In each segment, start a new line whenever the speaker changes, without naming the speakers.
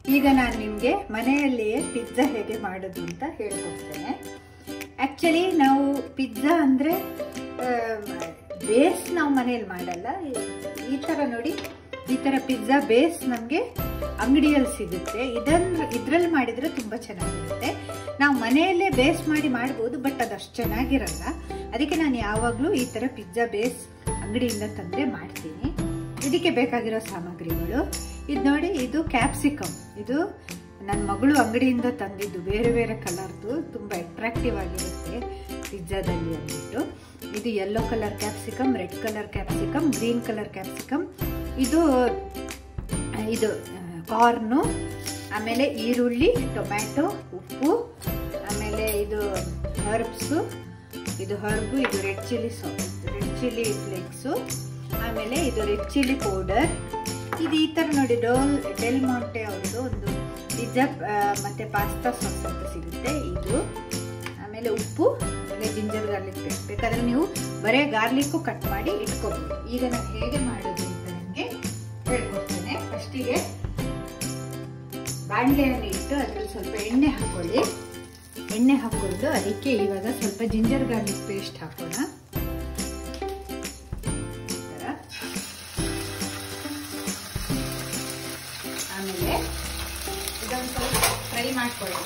ಈಗ ನಾನು ನಿಮಗೆ ಮನೆಯಲ್ಲಿಯೇ ಪಿಜ್ಜಾ ಹೇಗೆ ಮಾಡೋದು ಅಂತ ಹೇಳ್ಕೊಡ್ತೇನೆ ಆ್ಯಕ್ಚುಲಿ ನಾವು ಪಿಜ್ಜಾ ಅಂದರೆ ಬೇಸ್ ನಾವು ಮನೆಯಲ್ಲಿ ಮಾಡಲ್ಲ ಈ ಥರ ನೋಡಿ ಈ ಥರ ಪಿಜ್ಜಾ ಬೇಸ್ ನಮಗೆ ಅಂಗಡಿಯಲ್ಲಿ ಸಿಗುತ್ತೆ ಇದನ್ನು ಇದರಲ್ಲಿ ಮಾಡಿದರೆ ತುಂಬ ಚೆನ್ನಾಗಿರುತ್ತೆ ನಾವು ಮನೆಯಲ್ಲೇ ಬೇಸ್ ಮಾಡಿ ಮಾಡ್ಬೋದು ಬಟ್ ಅದು ಅಷ್ಟು ಚೆನ್ನಾಗಿರಲ್ಲ ಅದಕ್ಕೆ ನಾನು ಯಾವಾಗಲೂ ಈ ಥರ ಪಿಜ್ಜಾ ಬೇಸ್ ಅಂಗಡಿಯಿಂದ ತಂದರೆ ಮಾಡ್ತೀನಿ ಇದಕ್ಕೆ ಬೇಕಾಗಿರೋ ಸಾಮಗ್ರಿಗಳು ಇದು ನೋಡಿ ಇದು ಕ್ಯಾಪ್ಸಿಕಮ್ ಇದು ನನ್ನ ಮಗಳು ಅಂಗಡಿಯಿಂದ ತಂದಿದ್ದು ಬೇರೆ ಬೇರೆ ಕಲರ್ದು ತುಂಬ ಅಟ್ರಾಕ್ಟಿವ್ ಆಗಿರುತ್ತೆ ಪಿಜ್ಜಾದಲ್ಲಿ ಅಂದ್ಬಿಟ್ಟು ಇದು yellow colour capsicum red colour capsicum green colour capsicum ಇದು ಇದು ಕಾರ್ನು ಆಮೇಲೆ ಈರುಳ್ಳಿ ಟೊಮ್ಯಾಟೊ ಉಪ್ಪು ಆಮೇಲೆ ಇದು ಹರ್ಬ್ಸು ಇದು ಹರ್ಬು ಇದು ರೆಡ್ ಚಿಲ್ಲಿ ಸಾ ರೆಡ್ ಚಿಲ್ಲಿ ಫ್ಲೇಕ್ಸು ಆಮೇಲೆ ಇದು ರೆಡ್ ಚಿಲ್ಲಿ ಪೌಡರ್ ಇದು ಈ ಥರ ನೋಡಿ ಡೋಲ್ ಡೆಲ್ ಮಾಂಟೆ ಅವ್ರದ್ದು ಒಂದು ಪಿಜ್ಜಾ ಮತ್ತು ಪಾಸ್ತಾ ಸಾಸ್ ಅಂತ ಸಿಗುತ್ತೆ ಇದು ಆಮೇಲೆ ಉಪ್ಪು ಆಮೇಲೆ ಜಿಂಜರ್ ಗಾರ್ಲಿಕ್ ಪೇಸ್ಟ್ ಬೇಕಾದ್ರೆ ನೀವು ಬರೇ ಗಾರ್ಲಿಕ್ಕು ಕಟ್ ಮಾಡಿ ಇಟ್ಕೋಬೋದು ಈಗ ನಾನು ಹೇಗೆ ಮಾಡೋದು ಅಂತ ನನಗೆ ಹೇಳ್ಕೊಡ್ತೇನೆ ಫಸ್ಟಿಗೆ ಬಾಣಲೆಯನ್ನು ಇಟ್ಟು ಅದ್ರಲ್ಲಿ ಸ್ವಲ್ಪ ಎಣ್ಣೆ ಹಾಕೊಳ್ಳಿ ಎಣ್ಣೆ ಹಾಕೊಂಡು ಅದಕ್ಕೆ ಇವಾಗ ಸ್ವಲ್ಪ ಜಿಂಜರ್ ಗಾರ್ಲಿಕ್ ಪೇಸ್ಟ್ ಹಾಕೋಣ ಆಮೇಲೆ ಇದೊಂದು ಸ್ವಲ್ಪ ಫ್ರೈ ಮಾಡ್ಕೊಳ್ಳೋಣ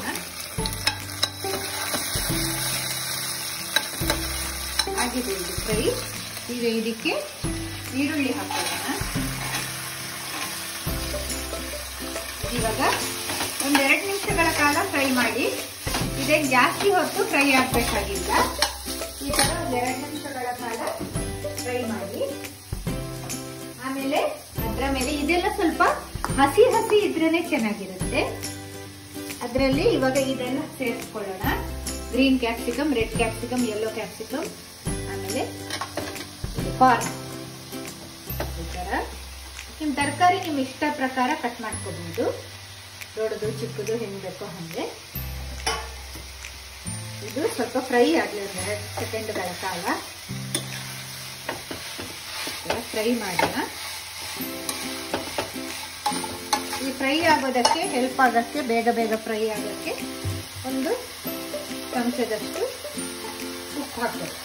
ಆಗಿದೆ ಇದು ಫ್ರೈ ಈಗ ಇದಕ್ಕೆ ಈರುಳ್ಳಿ ಹಾಕೊಳ್ಳೋಣ ಇವಾಗ ಒಂದೆರಡು ನಿಮಿಷಗಳ ಕಾಲ ಫ್ರೈ ಮಾಡಿ ಇದೇನು ಜಾಸ್ತಿ ಹೊತ್ತು ಫ್ರೈ ಆಗಬೇಕಾಗಿಲ್ಲ ಈ ಥರ ಒಂದೆರಡು ನಿಮಿಷಗಳ ಕಾಲ ಫ್ರೈ ಮಾಡಿ ಆಮೇಲೆ ಅದರ ಮೇಲೆ ಇದೆಲ್ಲ ಸ್ವಲ್ಪ ಹಸಿ ಹಸಿ ಇದ್ರೇನೆ ಚೆನ್ನಾಗಿರುತ್ತೆ ಅದರಲ್ಲಿ ಇವಾಗ ಇದೆಲ್ಲ ಸೇರಿಸ್ಕೊಳ್ಳೋಣ green capsicum red capsicum yellow capsicum ಆಮೇಲೆ ಕಾರ್ನ್ ಈ ಥರ ನಿಮ್ಮ ತರಕಾರಿ ನಿಮ್ಮ ಇಷ್ಟ ಪ್ರಕಾರ ಕಟ್ ಮಾಡ್ಕೋಬಹುದು ದೊಡ್ಡದು ಚಿಕ್ಕದು ಹೆಂಗೆ ಬೇಕೋ ಹಾಗೆ ಇದು ಸ್ವಲ್ಪ ಫ್ರೈ ಆಗಲಿ ಒಂದು ಎರಡು ಸೆಕೆಂಡ್ಗಳ ಕಾಲ ಫ್ರೈ ಮಾಡೋಣ ಈ ಫ್ರೈ ಆಗೋದಕ್ಕೆ ಹೆಲ್ಪ್ ಆಗೋಕ್ಕೆ ಬೇಗ ಬೇಗ ಫ್ರೈ ಆಗೋಕ್ಕೆ ಒಂದು ಚಮಚದಷ್ಟು ಉಪ್ಪು ಹಾಕಬೇಕು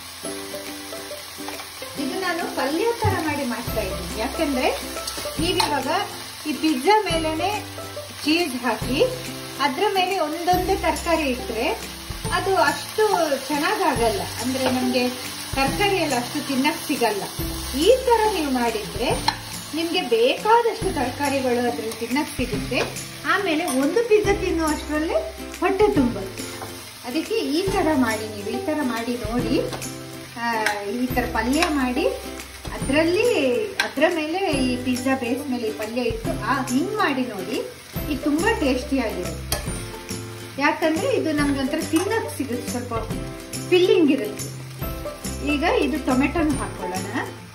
ಇದು ನಾನು ಪಲ್ಯ ಥರ ಮಾಡಿ ಮಾಡ್ತಾ ಇದ್ದೀನಿ ಯಾಕೆಂದ್ರೆ ನೀವಿವಾಗ ಈ ಪಿಜ್ಜಾ ಮೇಲೆನೆ ಚೀಸ್ ಹಾಕಿ ಅದ್ರ ಮೇಲೆ ಒಂದೊಂದೇ ತರಕಾರಿ ಇಟ್ಟರೆ ಅದು ಅಷ್ಟು ಚೆನ್ನಾಗಾಗಲ್ಲ ಅಂದ್ರೆ ನಮಗೆ ತರಕಾರಿ ಎಲ್ಲ ಅಷ್ಟು ತಿನ್ನಕ್ ಸಿಗಲ್ಲ ಈ ತರ ನೀವು ಮಾಡಿದ್ರೆ ನಿಮ್ಗೆ ಬೇಕಾದಷ್ಟು ತರಕಾರಿಗಳು ಅದ್ರಲ್ಲಿ ತಿನ್ನಕ್ ಸಿಗುತ್ತೆ ಆಮೇಲೆ ಒಂದು ಪಿಜ್ಜಾ ತಿನ್ನುವಷ್ಟರಲ್ಲಿ ಹೊಟ್ಟೆ ತುಂಬುತ್ತೆ ಅದಕ್ಕೆ ಈ ತರ ಮಾಡಿ ನೀವು ಈ ತರ ಮಾಡಿ ನೋಡಿ ಈ ತರ ಪಲ್ಯ ಮಾಡಿ ಅದರಲ್ಲಿ ಅದರ ಮೇಲೆ ಈ ಪಿಜ್ಜಾ ಬೇಸ್ ಮೇಲೆ ಈ ಪಲ್ಯ ಇಟ್ಟು ಆ ಹಿಂಗ್ ಮಾಡಿ ನೋಡಿ ಇದು ತುಂಬಾ ಟೇಸ್ಟಿಯಾಗಿರುತ್ತೆ ಯಾಕಂದ್ರೆ ಇದು ನಮ್ಗೆ ಒಂಥರ ತಿನ್ನಕ್ ಸಿಗುತ್ತೆ ಸ್ವಲ್ಪ ಫಿಲ್ಲಿಂಗ್ ಇರುತ್ತೆ ಈಗ ಇದು ಟೊಮೆಟೊನ ಹಾಕೊಳ್ಳೋಣ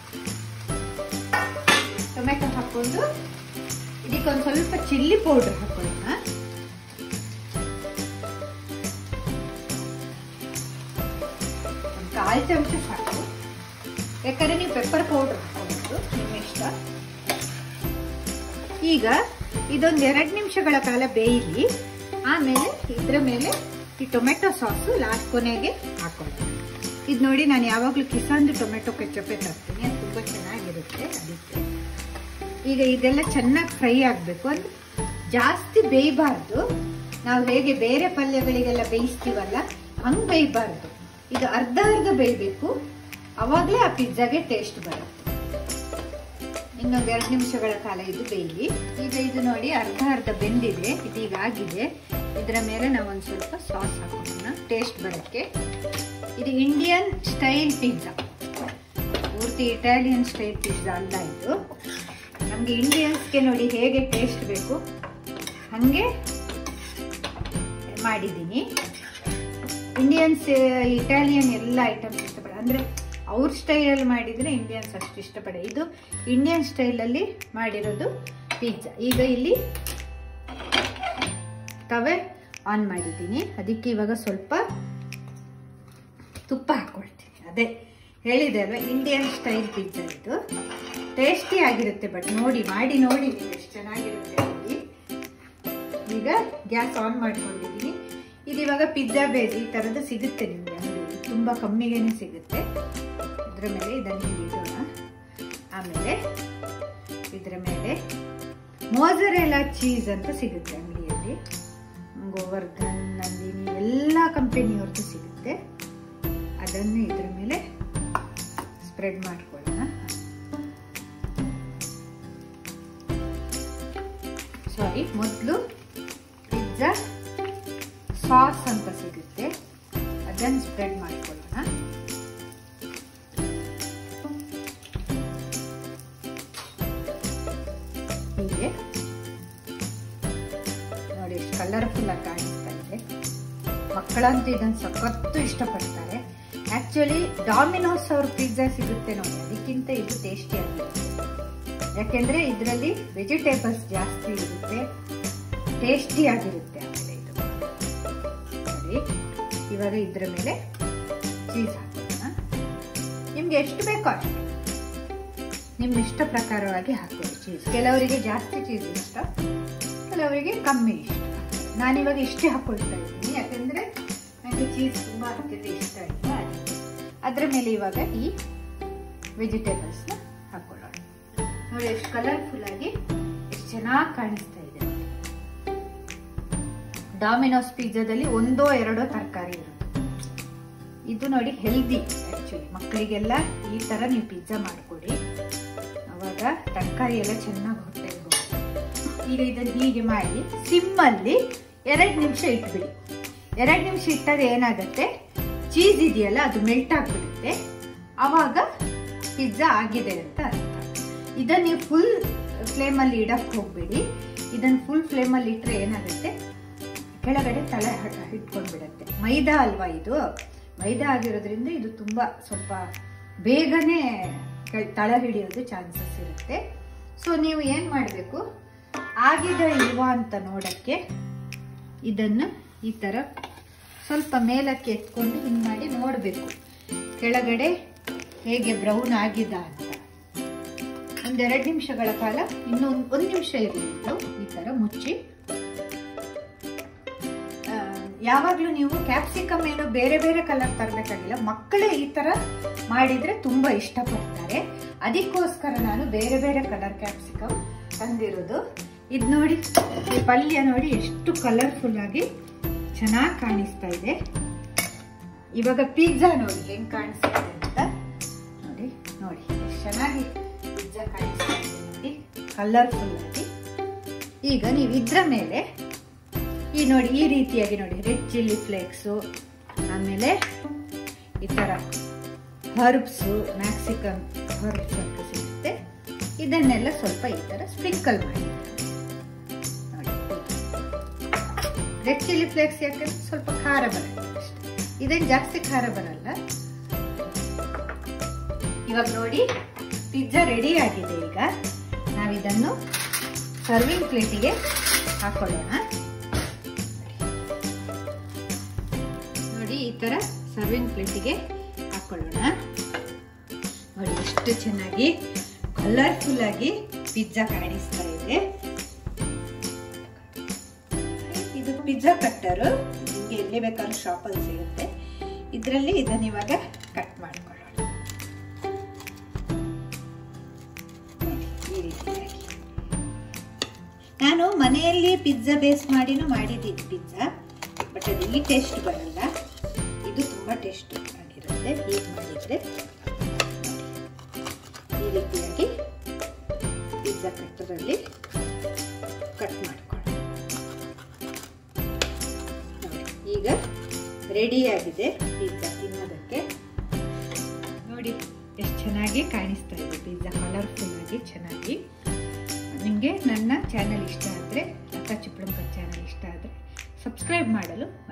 ಟೊಮೆಟೊ ಹಾಕೊಂಡು ಇದಕ್ಕೊಂದು ಸ್ವಲ್ಪ ಚಿಲ್ಲಿ ಪೌಡರ್ ಹಾಕೊಳ್ಳೋಣ ಒಂದು ಕಾಲು ಚಮಚ ಸಾಕು ಯಾಕಂದ್ರೆ ನೀವು ಪೆಪ್ಪರ್ ಪೌಡರ್ ಹಾಕೋಬಹುದು ನಿಮ್ಮ ಇಷ್ಟ ಈಗ ಇದೊಂದು ಎರಡು ನಿಮಿಷಗಳ ಕಾಲ ಬೇಯಲಿ ಆಮೇಲೆ ಇದ್ರ ಮೇಲೆ ಈ ಟೊಮೆಟೊ ಸಾಸು ಲಾಸ್ಟ್ ಕೊನೆಗೆ ಹಾಕೊಳ್ಳೋಣ ಇದು ನೋಡಿ ನಾನು ಯಾವಾಗಲೂ ಕಿಸಾನ್ದು ಟೊಮೆಟೊ ಕೆಚ್ಚಪ್ಪೆ ತರ್ತೀನಿ ಅದು ತುಂಬ ಚೆನ್ನಾಗಿರುತ್ತೆ ಅದಕ್ಕೆ ಈಗ ಇದೆಲ್ಲ ಚೆನ್ನಾಗಿ ಫ್ರೈ ಆಗಬೇಕು ಅದು ಜಾಸ್ತಿ ಬೇಯಬಾರ್ದು ನಾವು ಹೇಗೆ ಬೇರೆ ಪಲ್ಯಗಳಿಗೆಲ್ಲ ಬೇಯಿಸ್ತೀವಲ್ಲ ಹಂಗೆ ಬೇಯಬಾರ್ದು ಇದು ಅರ್ಧ ಅರ್ಧ ಬೇಯಬೇಕು ಅವಾಗಲೇ ಆ ಪಿಜ್ಜಾಗೆ ಟೇಸ್ಟ್ ಬರುತ್ತೆ ಇನ್ನೊಂದು ಎರಡು ನಿಮಿಷಗಳ ಕಾಲ ಇದು ಬೇಯಲಿ ಈಗ ಇದು ನೋಡಿ ಅರ್ಧ ಅರ್ಧ ಬೆಂದಿದೆ ಇದೀಗ ಆಗಿದೆ ಇದರ ಮೇಲೆ ನಾವು ಒಂದು ಸ್ವಲ್ಪ ಸಾಸ್ ಹಾಕೋಣ ಟೇಸ್ಟ್ ಬರೋಕ್ಕೆ ಇದು ಇಂಡಿಯನ್ ಸ್ಟೈಲ್ ಪಿಜ್ಜಾ ಪೂರ್ತಿ ಇಟಾಲಿಯನ್ ಸ್ಟೈಲ್ ಪಿಜ್ಜಾ ಅಲ್ಲ ಇದು ನಮಗೆ ಇಂಡಿಯನ್ಸ್ಗೆ ನೋಡಿ ಹೇಗೆ ಟೇಸ್ಟ್ ಬೇಕು ಹಾಗೆ ಮಾಡಿದ್ದೀನಿ ಇಂಡಿಯನ್ಸ್ ಇಟಾಲಿಯನ್ ಎಲ್ಲ ಐಟಮ್ಸ್ ಇಷ್ಟಪಡ ಅಂದರೆ ಅವ್ರ ಸ್ಟೈಲಲ್ಲಿ ಮಾಡಿದರೆ ಇಂಡಿಯನ್ಸ್ ಅಷ್ಟು ಇಷ್ಟಪಡ ಇದು ಇಂಡಿಯನ್ ಸ್ಟೈಲಲ್ಲಿ ಮಾಡಿರೋದು ಪಿಜ್ಜಾ ಈಗ ಇಲ್ಲಿ ತವೆ ಆನ್ ಮಾಡಿದ್ದೀನಿ ಅದಕ್ಕೆ ಇವಾಗ ಸ್ವಲ್ಪ ತುಪ್ಪ ಹಾಕೊಳ್ತೀನಿ ಅದೇ ಹೇಳಿದೆ ಅಲ್ವಾ ಇಂಡಿಯನ್ ಸ್ಟೈಲ್ ಪಿಜ್ಜಾ ಇದು ಟೇಸ್ಟಿ ಆಗಿರುತ್ತೆ ಬಟ್ ನೋಡಿ ಮಾಡಿ ನೋಡಿ ನೀವು ಎಷ್ಟು ಚೆನ್ನಾಗಿರುತ್ತೆ ನೋಡಿ ನಾನೀಗ ಗ್ಯಾಸ್ ಆನ್ ಮಾಡ್ಕೊಂಡಿದ್ದೀನಿ ಇದು ಇವಾಗ ಪಿಜ್ಜಾ ಬೇಸ್ ಈ ಥರದ್ದು ಸಿಗುತ್ತೆ ನಿಮಗೆ ಅಂಗಡಿಯಲ್ಲಿ ತುಂಬ ಕಮ್ಮಿಗೇನೆ ಸಿಗುತ್ತೆ ಇದ್ರ ಮೇಲೆ ಇದನ್ನು ಹೀಗೆ ಇಡೋಣ ಆಮೇಲೆ ಇದರ ಮೇಲೆ ಮೋಜರೆಲಾ ಚೀಸ್ ಅಂತ ಸಿಗುತ್ತೆ ಅಂಗಡಿಯಲ್ಲಿ ಗೋವರ್ಧನ್ ನಂದಿನಿ ಎಲ್ಲ ಕಂಪನಿಯವ್ರದ್ದು ಸಿಗುತ್ತೆ ಅದನ್ನು ಇದ್ರ ಮೇಲೆ ಸ್ಪ್ರೆಡ್ ಮಾಡ್ಕೊಳ್ಳೋಣ ಸಾರಿ ಮೊದಲು ಪಿಜ್ಜಾ ಸಾಸ್ ಅಂತ ಸಿಗುತ್ತೆ ಅದನ್ನು ಸ್ಪ್ರೆಡ್ ಮಾಡ್ಕೊಳ್ಳೋಣ ಹೀಗೆ ನೋಡಿ ಎಷ್ಟು ಕಲರ್ಫುಲ್ ಆಗಿ ಕಾಣಿಸ್ತಾ ಇದೆ ಮಕ್ಕಳಂತೂ ಇದನ್ನು ಸಖತ್ತು ಇಷ್ಟಪಡ್ತಾರೆ ಆಕ್ಚುಲಿ ಡಾಮಿನೋಸ್ ಅವ್ರ ಪಿಜ್ಜಾ ಸಿಗುತ್ತೆ ನೋಡಿ ಅದಕ್ಕಿಂತ ಇದು ಟೇಸ್ಟಿ ಆಗಿರುತ್ತೆ ಯಾಕೆಂದ್ರೆ ಇದರಲ್ಲಿ ವೆಜಿಟೇಬಲ್ಸ್ ಜಾಸ್ತಿ ಇರುತ್ತೆ ಟೇಸ್ಟಿ ಆಗಿರುತ್ತೆ ಆಮೇಲೆ ಇದು ನೋಡಿ ಇವಾಗ ಇದ್ರ ಮೇಲೆ ಚೀಸ್ ಹಾಕೋಣ ನಿಮ್ಗೆ ಎಷ್ಟು ಬೇಕೋ ಅಷ್ಟು ನಿಮ್ಮ ಇಷ್ಟ ಪ್ರಕಾರವಾಗಿ ಹಾಕೋದು ಚೀಸ್ ಕೆಲವರಿಗೆ ಜಾಸ್ತಿ ಚೀಸ್ ಇಷ್ಟ ಕೆಲವರಿಗೆ ಕಮ್ಮಿ ಇಷ್ಟ ನಾನಿವಾಗ ಇಷ್ಟೇ ಹಾಕೊಳ್ತಾ ಇದ್ದೀನಿ ಯಾಕಂದ್ರೆ ನನಗೆ ಚೀಸ್ ತುಂಬ ಹಾಕಿದ್ರೆ ಇಷ್ಟ ಇಲ್ಲ ಅದರ ಮೇಲೆ ಇವಾಗ ಈ ವೆಜಿಟೇಬಲ್ಸ್ನ ಹಾಕೊಳ್ಳೋಣ ನೋಡಿ ಎಷ್ಟು ಕಲರ್ಫುಲ್ ಆಗಿ ಎಷ್ಟು ಚೆನ್ನಾಗಿ ಕಾಣಿಸ್ತಾ ಇದೆ ಡಾಮಿನೋಸ್ ಪಿಜ್ಜಾದಲ್ಲಿ ಒಂದೋ ಎರಡೋ ತರಕಾರಿ ಇರುತ್ತೆ ಇದು ನೋಡಿ ಹೆಲ್ದಿ ಆಕ್ಚುಲಿ ಮಕ್ಕಳಿಗೆಲ್ಲ ಈ ತರ ನೀವು ಪಿಜ್ಜಾ ಮಾಡಿಕೊಡಿ ಅವಾಗ ತರಕಾರಿ ಎಲ್ಲ ಚೆನ್ನಾಗಿ ಹೊಟ್ಟೆಗೆ ಹೋಗುತ್ತೆ ಈಗ ಇದನ್ನು ಹೀಗೆ ಮಾಡಿ ಸಿಮ್ಮಲ್ಲಿ ಎರಡು ನಿಮಿಷ ಇಟ್ಬಿಡಿ ಎರಡು ನಿಮಿಷ ಇಟ್ಟಾಗ ಏನಾಗುತ್ತೆ ಚೀಸ್ ಇದೆಯಲ್ಲ ಅದು ಮೆಲ್ಟ್ ಆಗಿಬಿಡುತ್ತೆ ಆವಾಗ ಪಿಜ್ಜಾ ಆಗಿದೆ ಅಂತ ಅರ್ಥ ಇದನ್ನು ನೀವು ಫುಲ್ ಫ್ಲೇಮಲ್ಲಿ ಇಡಕ್ಕೆ ಹೋಗಬೇಡಿ ಇದನ್ನು ಫುಲ್ ಫ್ಲೇಮಲ್ಲಿ ಇಟ್ಟರೆ ಏನಾಗುತ್ತೆ ಕೆಳಗಡೆ ತಲೆ ಇಟ್ಕೊಂಡ್ಬಿಡತ್ತೆ ಮೈದಾ ಅಲ್ವಾ ಇದು ಮೈದಾ ಆಗಿರೋದ್ರಿಂದ ಇದು ತುಂಬ ಸ್ವಲ್ಪ ಬೇಗನೆ ತಳ ಹಿಡಿಯೋದು ಚಾನ್ಸಸ್ ಇರುತ್ತೆ ಸೊ ನೀವು ಏನು ಮಾಡಬೇಕು ಆಗಿದೆ ಇಲ್ವಾ ಅಂತ ನೋಡಕ್ಕೆ ಇದನ್ನು ಈ ಥರ ಸ್ವಲ್ಪ ಮೇಲಕ್ಕೆ ಎತ್ಕೊಂಡು ಹಿಂಗೆ ಮಾಡಿ ನೋಡಬೇಕು ಕೆಳಗಡೆ ಹೇಗೆ ಬ್ರೌನ್ ಆಗಿದ ಅಂತ ಒಂದೆರಡು ನಿಮಿಷಗಳ ಕಾಲ ಇನ್ನೊಂದು ಒಂದು ನಿಮಿಷ ಇರಲಿ ಇದು ಈ ಥರ ಮುಚ್ಚಿ ಯಾವಾಗಲೂ ನೀವು ಕ್ಯಾಪ್ಸಿಕಮ್ ಏನು ಬೇರೆ ಬೇರೆ ಕಲರ್ ತರಬೇಕಾಗಿಲ್ಲ ಮಕ್ಕಳೇ ಈ ಥರ ಮಾಡಿದರೆ ತುಂಬ ಇಷ್ಟಪಡ್ತಾರೆ ಅದಕ್ಕೋಸ್ಕರ ನಾನು ಬೇರೆ ಬೇರೆ ಕಲರ್ ಕ್ಯಾಪ್ಸಿಕಮ್ ತಂದಿರೋದು ಇದು ನೋಡಿ ಈ ಪಲ್ಯ ನೋಡಿ ಎಷ್ಟು ಕಲರ್ಫುಲ್ ಆಗಿ ಚೆನ್ನಾಗಿ ಕಾಣಿಸ್ತಾ ಇದೆ ಇವಾಗ ಪಿಜ್ಜಾ ನೋಡಿ ಹೆಂಗ್ ಕಾಣಿಸ್ತಾ ಇದೆ ಅಂತ ನೋಡಿ ನೋಡಿ ಎಷ್ಟು ಚೆನ್ನಾಗಿ ಪಿಜ್ಜಾ ಕಾಣಿಸ್ತಾ ಇದೆ ನೋಡಿ ಕಲರ್ಫುಲ್ ಆಗಿ ಈಗ ನೀವು ಇದ್ರ ಮೇಲೆ ಈ ನೋಡಿ ಈ ರೀತಿಯಾಗಿ ನೋಡಿ ರೆಡ್ ಚಿಲ್ಲಿ ಫ್ಲೇಕ್ಸು ಆಮೇಲೆ ಈ ಥರ ಹರ್ಬ್ಸು ಮ್ಯಾಕ್ಸಿಕನ್ ಹರ್ಬ್ಸ್ ಅಂತ ಸಿಗುತ್ತೆ ಇದನ್ನೆಲ್ಲ ಸ್ವಲ್ಪ ಈ ಥರ ಸ್ಪ್ರಿಂಕಲ್ ಮಾಡಿ ನೋಡಿ ರೆಡ್ ಚಿಲ್ಲಿ ಫ್ಲೇಕ್ಸ್ ಯಾಕಂದ್ರೆ ಸ್ವಲ್ಪ ಖಾರ ಬರುತ್ತೆ ಅಷ್ಟೇ ಇದೇನು ಜಾಸ್ತಿ ಖಾರ ಬರಲ್ಲ ಇವಾಗ ನೋಡಿ ಪಿಜ್ಜಾ ರೆಡಿ ಆಗಿದೆ ಈಗ ನಾವಿದನ್ನು ಸರ್ವಿಂಗ್ ಪ್ಲೇಟಿಗೆ ಹಾಕೊಳ್ಳೋಣ ನೋಡಿ ಈ ತರ ಸರ್ವಿಂಗ್ ಪ್ಲೇಟಿಗೆ ಹಾಕೊಳ್ಳೋಣ ನೋಡಿ ಎಷ್ಟು ಚೆನ್ನಾಗಿ ಕಲರ್ಫುಲ್ ಆಗಿ ಪಿಜ್ಜಾ ಕಾಣಿಸ್ತಾ ಇದೆ ಇದು ಪಿಜ್ಜಾ ಕಟ್ಟರು ನಿಮಗೆ ಎಲ್ಲಿ ಬೇಕಾದ್ರೂ ಶಾಪಲ್ಲಿ ಸಿಗುತ್ತೆ ಇದರಲ್ಲಿ ಇದನ್ನ ಇವಾಗ ಕಟ್ ಮಾಡ್ಕೊಳ್ಳೋಣ ಈ ರೀತಿಯಾಗಿ ನಾನು ಮನೆಯಲ್ಲಿ ಪಿಜ್ಜಾ ಬೇಸ್ ಮಾಡಿನೂ ಮಾಡಿದ್ದೀನಿ ಪಿಜ್ಜಾ ಬಟ್ ಅದು ಈ ಟೇಸ್ಟ್ ಬರಲ್ಲ ಇದು ತುಂಬ ಟೇಸ್ಟ್ ಆಗಿರುತ್ತೆ ಹೀಗೆ ಮಾಡಿದರೆ ಈ ರೀತಿಯಾಗಿ ಪಿಜ್ಜಾ ಕಟ್ಟರಲ್ಲಿ ಕಟ್ ಮಾಡ್ಕೊಳ್ಳೋಣ ನೋಡಿ ಈಗ ರೆಡಿಯಾಗಿದೆ ಪಿಜ್ಜಾ ತಿನ್ನೋದಕ್ಕೆ ನೋಡಿ ಎಷ್ಟು ಚೆನ್ನಾಗಿ ಕಾಣಿಸ್ತಾ ಇದೆ ಪಿಜ್ಜಾ ಕಲರ್ಫುಲ್ ಆಗಿ ಚೆನ್ನಾಗಿ ನಿಮಗೆ ನನ್ನ ಚಾನಲ್ ಇಷ್ಟ ಆದರೆ ಲತಾ ಚಿಪ್ಳಂಕ ಚಾನಲ್ ಇಷ್ಟ ಆದರೆ ಸಬ್ಸ್ಕ್ರೈಬ್ ಮಾಡಲು